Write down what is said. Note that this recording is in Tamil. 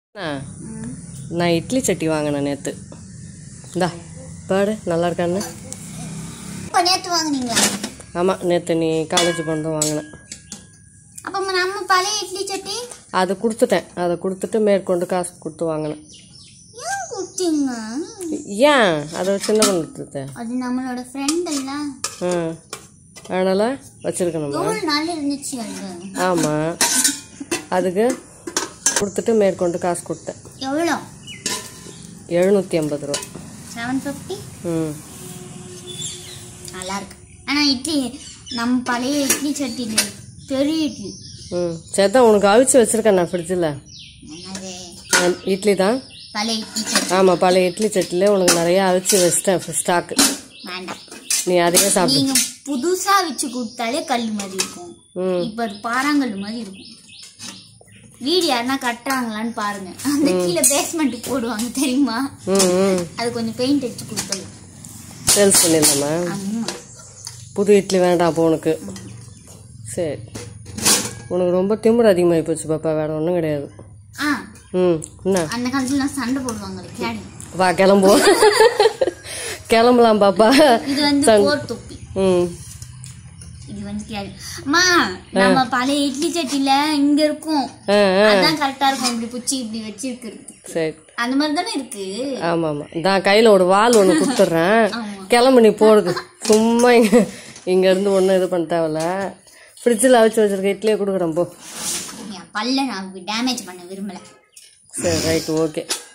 ஆ, நான் இட்லி சட்டி வாங்கினேன் நேற்று இந்தா பாடு நல்லா இருக்கான்னு இப்போ நேற்று வாங்குனீங்களா ஆமாம் நேற்று நீ காலேஜ் போனதும் வாங்கினேன் அப்போ நம்ம பழைய இட்லி சட்டி அதை கொடுத்துட்டேன் அதை கொடுத்துட்டு மேற்கொண்டு காசு கொடுத்து வாங்கினேன் ஏன் கொடுத்தீங்க ஏன் அதை வச்சு என்ன பண்ணுறது அது நம்மளோட ஃப்ரெண்ட் இல்ல ஆ அதனால் வச்சுருக்கணுமா எவ்வளோ நாள் இருந்துச்சு அது ஆமாம் அதுக்கு கொடுத்துட்டு மேற்கொண்டு காசு கொடுத்தேன் எவ்வளோ எழுநூற்றி ஐம்பது ரூபா செவன் ஃபிஃப்டி ம் நல்லா இருக்கு ஆனால் இட்லி நம்ம பழைய இட்லி சட்டியில் பெரிய இட்லி ம் சரி தான் உனக்கு அவிச்சு வச்சுருக்கேன் நான் ஃப்ரிட்ஜில் என்னது இட்லி தான் பழைய இட்லி சட்டி ஆமாம் பழைய இட்லி சட்டியில் உனக்கு நிறையா அவிச்சு வச்சிட்டேன் ஸ்டாக்கு வேண்டாம் நீ அதையே சாப்பிடு நீங்க புதுசா வச்சு கொடுத்தாலே கல் மாதிரி இருக்கும் ம் இப்ப அது பாறாங்கல் மாதிரி இருக்கும் வீடு யாருன்னா கட்டுறாங்களான்னு பாருங்க அந்த கீழே பேஸ்மெண்ட் போடுவாங்க தெரியுமா ம் ம் அது கொஞ்சம் பெயிண்ட் அடிச்சு கொடுத்தது சேல்ஸ் பண்ணிடலாமா ஆமா புது இட்லி வேண்டாம் அப்போ உனக்கு சரி உனக்கு ரொம்ப திமிரு அதிகமாகி போச்சு பாப்பா வேற ஒன்றும் கிடையாது ஆ ம் என்ன அந்த காலத்துல நான் சண்டை போடுவாங்க கேடி வா கிளம்புவோம் கிளம்பலாம் பாப்பா இது வந்து சங்- போர் தொப்பி ம் இது வந்து கேடி அம்மா நம்ம பழைய இட்லி சட்டில இங்க இருக்கும் ஆ ஆ அதான் கரெக்டா இருக்கும் இப்படி புச்சி இப்படி வச்சிருக்கிறது சரி அந்த மாதிரி தானே இருக்கு ஆமாம் ஆமாம் நான் கையில் ஒரு வால் ஒன்று கொடுத்துட்றேன் ஆமா. கிளம்பு நீ போடுது சும்மா இங்கே இங்கேருந்து ஒன்றும் இது பண்ண தேவையில்ல ஃப்ரிட்ஜில் அவிச்சு வச்சிருக்க இட்லியே கொடுக்குறேன் போ என் பல்ல நான் டேமேஜ் பண்ண விரும்பல சரி ரைட் ஓகே